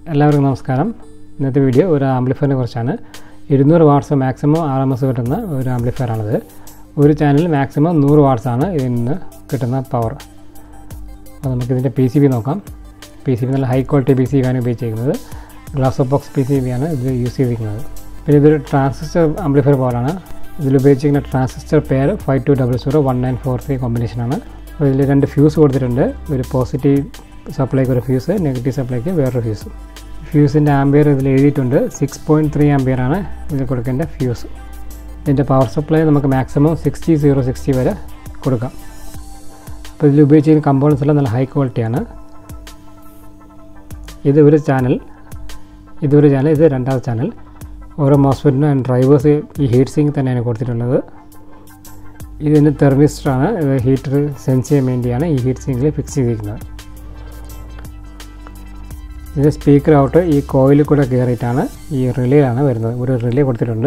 എല്ലാവർക്കും നമസ്കാരം ഇന്നത്തെ വീഡിയോ ഒരു ആംപ്ലിഫയറിനെ കുറിച്ചാണ് ഇരുന്നൂറ് watts maximum R M S കിട്ടുന്ന ഒരു ആംപ്ലിഫയറാണിത് ഒരു ചാനൽ മാക്സിമം നൂറ് വാട്ട്സാണ് ഇതിൽ നിന്ന് കിട്ടുന്ന പവർ അപ്പോൾ നമുക്കിതിൻ്റെ പി സി ബി നോക്കാം പി സി ബി നല്ല high quality P C B ആണ് ഉപയോഗിച്ചിരിക്കുന്നത് glass of box P C B ആണ് ഇത് യൂസ് ചെയ്തിരിക്കുന്നത് പിന്നെ ഇതൊരു ട്രാൻസിസ്റ്റർ ആംപ്ലിഫയർ പോലാണ് ഇതിൽ ഉപയോഗിച്ചിരിക്കുന്ന transistor pair five two double zero one nine four three കോമ്പിനേഷനാണ് അപ്പോൾ ഇതിൽ രണ്ട് ഫ്യൂസ് കൊടുത്തിട്ടുണ്ട് ഒരു പോസിറ്റീവ് സപ്ലൈക്ക് ഒരു ഫ്യൂസ് നെഗറ്റീവ് സപ്ലൈക്ക് വേറൊരു ഫ്യൂസ് ഫ്യൂസിൻ്റെ ആംബിയർ ഇതിൽ എഴുതിയിട്ടുണ്ട് സിക്സ് പോയിൻറ്റ് ത്രീ ആംബിയറാണ് ഇതിൽ കൊടുക്കേണ്ട ഫ്യൂസ് ഇതിൻ്റെ പവർ സപ്ലൈ നമുക്ക് മാക്സിമം സിക്സ്റ്റി സീറോ സിക്സ്റ്റി വരെ കൊടുക്കാം അപ്പോൾ ഇതിൽ ഉപയോഗിച്ചിരിക്കുന്ന കമ്പോണൻസ് എല്ലാം നല്ല ഹൈ ക്വാളിറ്റിയാണ് ഇത് ഒരു ചാനൽ ഇതൊരു ചാനൽ ഇത് രണ്ടാമത്തെ ചാനൽ ഓരോ മോസ്ഫെറ്റിനും ആൻഡ് ഡ്രൈവേഴ്സ് ഈ ഹീറ്റ് സിങ്ക് തന്നെയാണ് കൊടുത്തിട്ടുള്ളത് ഇതിൻ്റെ തെർമിസ്റ്ററാണ് ഇത് ഹീറ്റർ സെൻസ് ചെയ്യാൻ വേണ്ടിയാണ് ഈ ഹീറ്റ് സിങ്കിൽ ഫിക്സ് ചെയ്തിരിക്കുന്നത് ഇത് സ്പീക്കർ ഔട്ട് ഈ കോയിലിൽ കൂടെ കയറിയിട്ടാണ് ഈ റിലേയിലാണ് വരുന്നത് ഒരു റിലേ കൊടുത്തിട്ടുണ്ട്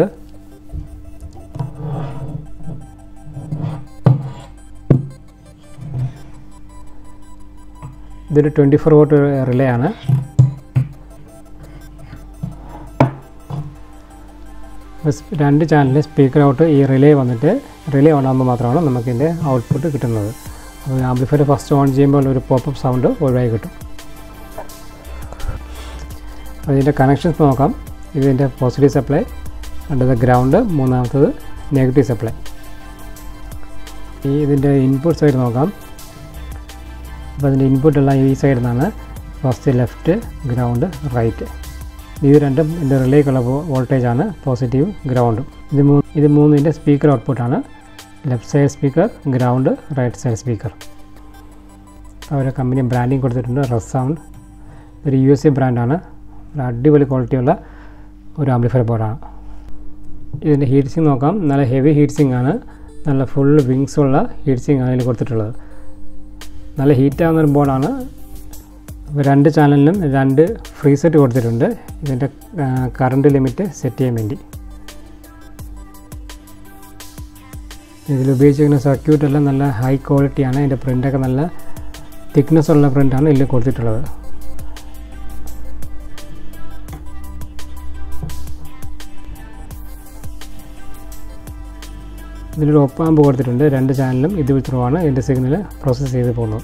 ഇതൊരു ട്വൻറ്റി ഫോർ വോട്ട് റിലേ ആണ് രണ്ട് ചാനലിൽ സ്പീക്കർ ഔട്ട് ഈ റിലേ വന്നിട്ട് റിലേ ഓൺ ആകുമ്പോൾ മാത്രമാണ് നമുക്കിതിൻ്റെ ഔട്ട്പുട്ട് കിട്ടുന്നത് അപ്പോൾ ആംപ്ലിഫയർ ഫസ്റ്റ് ഓൺ ചെയ്യുമ്പോൾ ഒരു പോപ്പപ്പ് സൗണ്ട് ഒഴിവായി കിട്ടും അതിൻ്റെ കണക്ഷൻസ് നോക്കാം ഇതിൻ്റെ പോസിറ്റീവ് സപ്ലൈ രണ്ടത് ഗ്രൗണ്ട് മൂന്നാമത്തത് നെഗറ്റീവ് സപ്ലൈ ഈ ഇതിൻ്റെ ഇൻപുട്ട് സൈഡ് നോക്കാം അപ്പോൾ അതിൻ്റെ ഇൻപുട്ട് എല്ലാം ഈ സൈഡിൽ നിന്നാണ് ഫസ്റ്റ് ലെഫ്റ്റ് ഗ്രൗണ്ട് റൈറ്റ് ഇത് രണ്ടും ഇതിൻ്റെ റിലേക്കുള്ള വോൾട്ടേജാണ് പോസിറ്റീവ് ഗ്രൗണ്ടും ഇത് മൂന്ന് ഇത് മൂന്നിൻ്റെ സ്പീക്കർ ഔട്ട്പുട്ടാണ് left side speaker ground right side speaker അവരുടെ കമ്പനി ബ്രാൻഡിങ് കൊടുത്തിട്ടുണ്ട് റസ് സൗണ്ട് ഒരു യു എസ് എ ബ്രാൻഡാണ് ഒരു അടിപൊളി ക്വാളിറ്റിയുള്ള ഒരു ആംപ്ലിഫയർ ബോർഡാണ് ഇതിൻ്റെ ഹീറ്റ് സിങ് നോക്കാം നല്ല ഹെവി ഹീറ്റ് സിങ് ആണ് നല്ല ഫുൾ വിങ്സ് ഉള്ള ഹീറ്റ് സിങ് ആണ് ഇതിൽ കൊടുത്തിട്ടുള്ളത് നല്ല ഹീറ്റ് ആവുന്ന ഒരു ബോർഡാണ് രണ്ട് ചാനലിനും രണ്ട് ഫ്രീ സെറ്റ് കൊടുത്തിട്ടുണ്ട് ഇതിൻ്റെ കറണ്ട് ലിമിറ്റ് സെറ്റ് ചെയ്യാൻ വേണ്ടി ഇതിൽ ഉപയോഗിച്ചിരിക്കുന്ന സർക്യൂട്ട് എല്ലാം നല്ല ഹൈ ക്വാളിറ്റിയാണ് ഇതിൻ്റെ പ്രിൻ്റൊക്കെ നല്ല തിക്നെസ് ഉള്ള പ്രിൻ്റാണ് ഇതിൽ കൊടുത്തിട്ടുള്ളത് ഇതിലൊരു ഒപ്പാമ്പ് കൊടുത്തിട്ടുണ്ട് രണ്ട് ചാനലും ഇത് ത്രൂവാണ് ഇതിൻ്റെ സിഗ്നൽ പ്രോസസ്സ് ചെയ്ത് പോകുന്നത്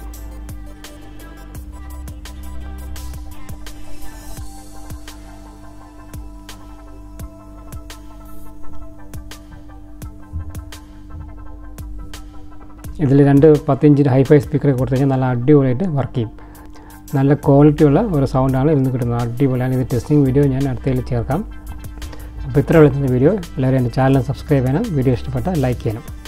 ഇതിൽ രണ്ട് പത്തിഞ്ചിൻ്റെ ഹൈഫൈ സ്പീക്കർ കൊടുത്തു കഴിഞ്ഞാൽ നല്ല അടിപൊളിയായിട്ട് വർക്ക് ചെയ്യും നല്ല ക്വാളിറ്റിയുള്ള ഒരു സൗണ്ടാണ് ഇതിൽ നിന്ന് കിട്ടുന്നത് അടിപൊളിയാണ് ഇത് ടെസ്റ്റിംഗ് വീഡിയോ ഞാൻ അടുത്തതിൽ ചേർക്കാം അപ്പോൾ ഇത്ര വിളിക്കുന്ന വീഡിയോ എല്ലാവരും എൻ്റെ ചാനൽ സബ്സ്ക്രൈബ് ചെയ്യണം വീഡിയോ ഇഷ്ടപ്പെട്ടാൽ ലൈക്ക് ചെയ്യണം